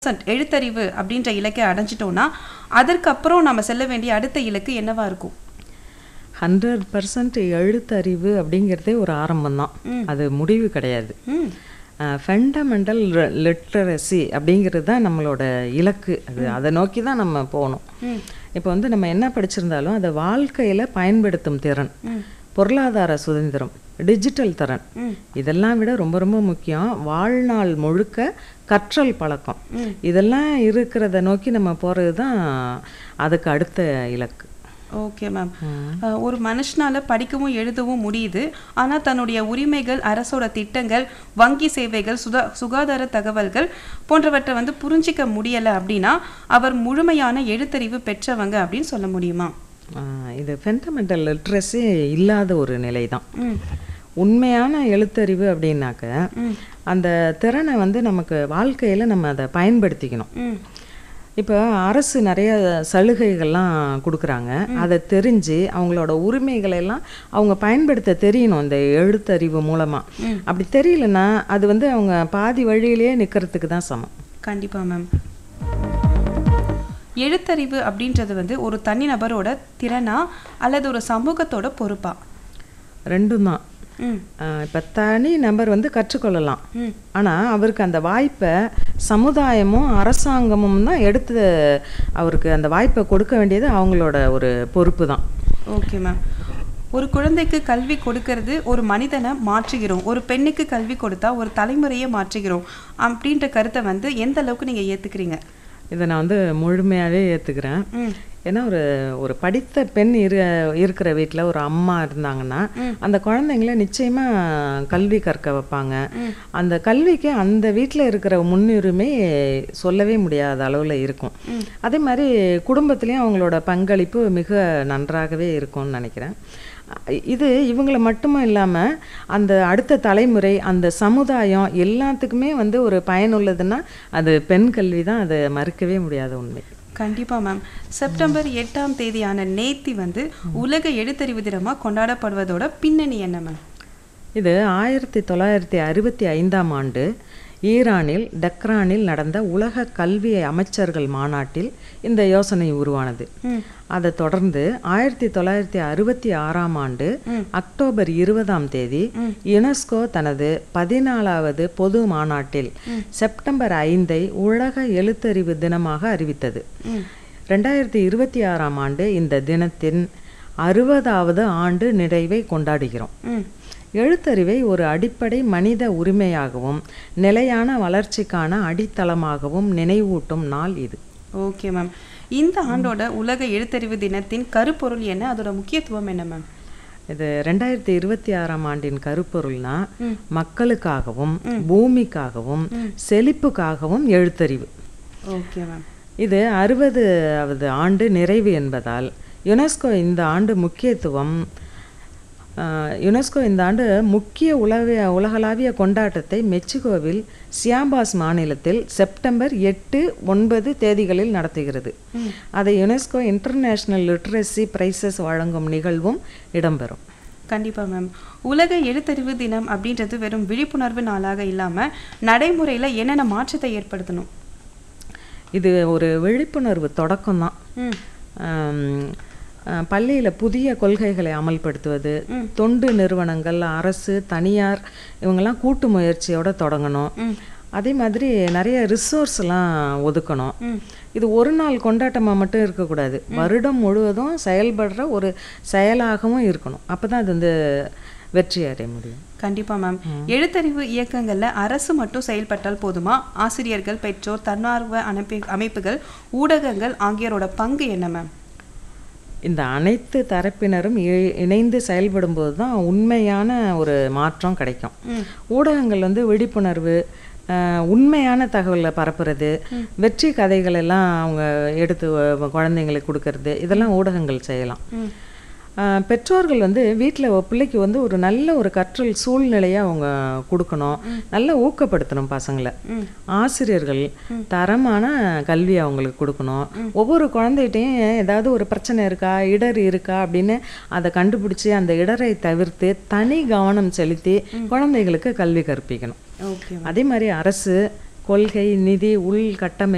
percent எழுத்தறிவு அப்படின்ற இலக்கை அடைஞ்சிட்டோம்னா அதற்கப்புறம் நம்ம செல்ல வேண்டிய அடுத்த இலக்கு என்னவா இருக்கும் ஹண்ட்ரட் பர்சன்ட் எழுத்தறிவு அப்படிங்கிறதே ஒரு ஆரம்பம்தான் அது முடிவு கிடையாது ம் ஃபண்டமெண்டல் லிட்ரஸி அப்படிங்கிறது தான் நம்மளோட இலக்கு அது அதை நோக்கி தான் நம்ம போகணும் இப்போ வந்து நம்ம என்ன படிச்சிருந்தாலும் அதை வாழ்க்கையில் பயன்படுத்தும் திறன் பொருளாதார சுதந்திரம் டிஜிட்டல் திறன் இதெல்லாம் விட ரொம்ப ரொம்ப முக்கியம் வாழ்நாள் முழுக்க கற்றல் பழக்கம் இதெல்லாம் இருக்கிறத நோக்கி நம்ம போகிறது தான் அதுக்கு அடுத்த இலக்கு ஓகே மேம் ஒரு மனுஷனால படிக்கவும் எழுதவும் முடியுது ஆனா தன்னுடைய உரிமைகள் அரசோட திட்டங்கள் வங்கி சேவைகள் சுதா சுகாதார தகவல்கள் போன்றவற்றை வந்து புரிஞ்சிக்க முடியல அப்படின்னா அவர் முழுமையான எழுத்தறிவு பெற்றவங்க அப்படின்னு சொல்ல முடியுமா ஆஹ் இது ஃபெண்டமெண்டல் லிட்ரஸி இல்லாத ஒரு நிலை தான் ம் உண்மையான எழுத்தறிவு அப்படின்னாக்க அந்த திறனை வந்து நமக்கு வாழ்க்கையில் நம்ம அதை பயன்படுத்திக்கணும் ம் இப்போ அரசு நிறைய சலுகைகள்லாம் கொடுக்குறாங்க அதை தெரிஞ்சு அவங்களோட உரிமைகளை எல்லாம் அவங்க பயன்படுத்த தெரியணும் இந்த எழுத்தறிவு மூலமாக அப்படி தெரியலன்னா அது வந்து அவங்க பாதி வழியிலேயே நிற்கிறதுக்கு தான் சமம் கண்டிப்பா மேம் எழுத்தறிவு அப்படின்றது வந்து ஒரு தனிநபரோட திறனா அல்லது ஒரு சமூகத்தோட பொறுப்பா ரெண்டும் தான் ம் இப்போ தனி நபர் வந்து கற்றுக்கொள்ளலாம் ம் ஆனால் அவருக்கு அந்த வாய்ப்பை சமுதாயமும் அரசாங்கமும் தான் எடுத்து அவருக்கு அந்த வாய்ப்பை கொடுக்க வேண்டியது அவங்களோட ஒரு பொறுப்பு தான் ஓகே மேம் ஒரு குழந்தைக்கு கல்வி கொடுக்கறது ஒரு மனிதனை மாற்றுகிறோம் ஒரு பெண்ணுக்கு கல்வி கொடுத்தா ஒரு தலைமுறையை மாற்றுகிறோம் அப்படின்ற கருத்தை வந்து எந்த அளவுக்கு நீங்க ஏத்துக்கிறீங்க இதை நான் வந்து முழுமையாகவே ஏற்றுக்கிறேன் ம் ஏன்னா ஒரு ஒரு படித்த பெண் இரு இருக்கிற வீட்டில் ஒரு அம்மா இருந்தாங்கன்னா அந்த குழந்தைங்கள நிச்சயமாக கல்வி கற்க வைப்பாங்க அந்த கல்விக்கு அந்த வீட்டில் இருக்கிற முன்னுரிமை சொல்லவே முடியாத அளவில் இருக்கும் அதே மாதிரி குடும்பத்துலேயும் அவங்களோட பங்களிப்பு மிக நன்றாகவே இருக்கும்னு நினைக்கிறேன் இது இவங்கள மட்டும் இல்லாமல் அந்த அடுத்த தலைமுறை அந்த சமுதாயம் எல்லாத்துக்குமே வந்து ஒரு பயனுள்ளதுன்னா அது பெண் கல்வி தான் அதை மறுக்கவே முடியாத உண்மை கண்டிப்பா மேம் செப்டம்பர் எட்டாம் தேதியான நேத்தி வந்து உலக எழுத்தறிவு தினமா கொண்டாடப்படுவதோட பின்னணி என்ன மேம் இது ஆயிரத்தி தொள்ளாயிரத்தி அறுபத்தி ஐந்தாம் ஆண்டு ஈரானில் டக்ரானில் நடந்த உலக கல்வி அமைச்சர்கள் மாநாட்டில் இந்த யோசனை உருவானது அதை தொடர்ந்து ஆயிரத்தி தொள்ளாயிரத்தி அறுபத்தி ஆறாம் ஆண்டு அக்டோபர் இருபதாம் தேதி யுனெஸ்கோ தனது பதினாலாவது பொது மாநாட்டில் செப்டம்பர் ஐந்தை உலக எழுத்தறிவு தினமாக அறிவித்தது ரெண்டாயிரத்தி இருபத்தி ஆறாம் ஆண்டு இந்த தினத்தின் அறுபதாவது ஆண்டு நிறைவை கொண்டாடுகிறோம் ம் எழுத்தறிவை ஒரு அடிப்படை மனித உரிமையாகவும் நிலையான வளர்ச்சிக்கான அடித்தளமாகவும் நினைவூட்டும் நாள் இது ஓகே மேம் இந்த ஆண்டோட உலக எழுத்தறிவு தினத்தின் கருப்பொருள் என்ன அதோட முக்கியத்துவம் என்ன மேம் இது ரெண்டாயிரத்தி இருபத்தி ஆறாம் ஆண்டின் கருப்பொருள்னா மக்களுக்காகவும் பூமிக்காகவும் செழிப்புக்காகவும் எழுத்தறிவு ஓகே மேம் இது அறுபதாவது ஆண்டு நிறைவு என்பதால் யுனெஸ்கோ இந்த ஆண்டு முக்கியத்துவம் ஆஹ், யுனெஸ்கோ இந்த ஆண்டு முக்கிய உலக உலகளாவிய கொண்டாட்டத்தை மெக்சிகோவில் சியாபாஸ் மாநிலத்தில் செப்டம்பர் எட்டு ஒன்பது தேதிகளில் நடத்துகிறது அதை யுனெஸ்கோ இன்டர்நேஷனல் லிட்ரஸி பிரைசஸ் வழங்கும் நிகழ்வும் இடம்பெறும் கண்டிப்பா மேம் உலக எழுத்தறிவு தினம் அப்படின்றது வெறும் விழிப்புணர்வு நாளாக இல்லாம நடைமுறையில என்னென்ன மாற்றத்தை ஏற்படுத்தணும் இது ஒரு விழிப்புணர்வு தொடக்கம்தான் ம் பள்ளியில் புதிய கொள்கைகளை அமல்படுத்துவது தொண்டு நிறுவனங்கள் அரசு தனியார் இவங்கெல்லாம் கூட்டு முயற்சியோட தொடங்கணும் அதே மாதிரி நிறைய ரிசோர்ஸ்லாம் ஒதுக்கணும் இது ஒரு நாள் கொண்டாட்டமாக மட்டும் இருக்கக்கூடாது வருடம் முழுவதும் செயல்படுற ஒரு செயலாகவும் இருக்கணும் அப்போ தான் அது வந்து வெற்றி அடைய முடியும் கண்டிப்பா மேம் எழுத்தறிவு இயக்கங்கள்ல அரசு மட்டும் செயல்பட்டால் போதுமா ஆசிரியர்கள் பெற்றோர் தன்னார்வ அமைப்பு அமைப்புகள் ஊடகங்கள் ஆகியோரோட பங்கு என்ன மேம் இந்த அனைத்து தரப்பினரும் இ- இணைந்து செயல்படும்போது தான் உண்மையான ஒரு மாற்றம் கிடைக்கும் ஊடகங்கள் வந்து விழிப்புணர்வு அஹ், உண்மையான தகவலை பரப்புறது வெற்றி கதைகள் எல்லாம் அவங்க எடுத்து வ- குழந்தைங்களுக்கு கொடுக்கறது இதெல்லாம் ஊடகங்கள் செய்யலாம் அஹ், பெற்றோர்கள் வந்து வீட்டில் பிள்ளைக்கு வந்து ஒரு நல்ல ஒரு கற்றல் சூழ்நிலையை அவங்க கொடுக்கணும் நல்லா ஊக்கப்படுத்தணும் பசங்களை ஆசிரியர்கள் தரமான கல்வி அவங்களுக்கு கொடுக்கணும் ஒவ்வொரு குழந்தைகிட்டையும் ஏதாவது ஒரு பிரச்சனை இருக்கா இடர் இருக்கா அப்படின்னு அதை கண்டுபிடிச்சி அந்த இடரை தவிர்த்து தனி கவனம் செலுத்தி குழந்தைகளுக்கு கல்வி கற்பிக்கணும் ஓகே அதே மாதிரி அரசு கொள்கை நிதி உள்கட்டமை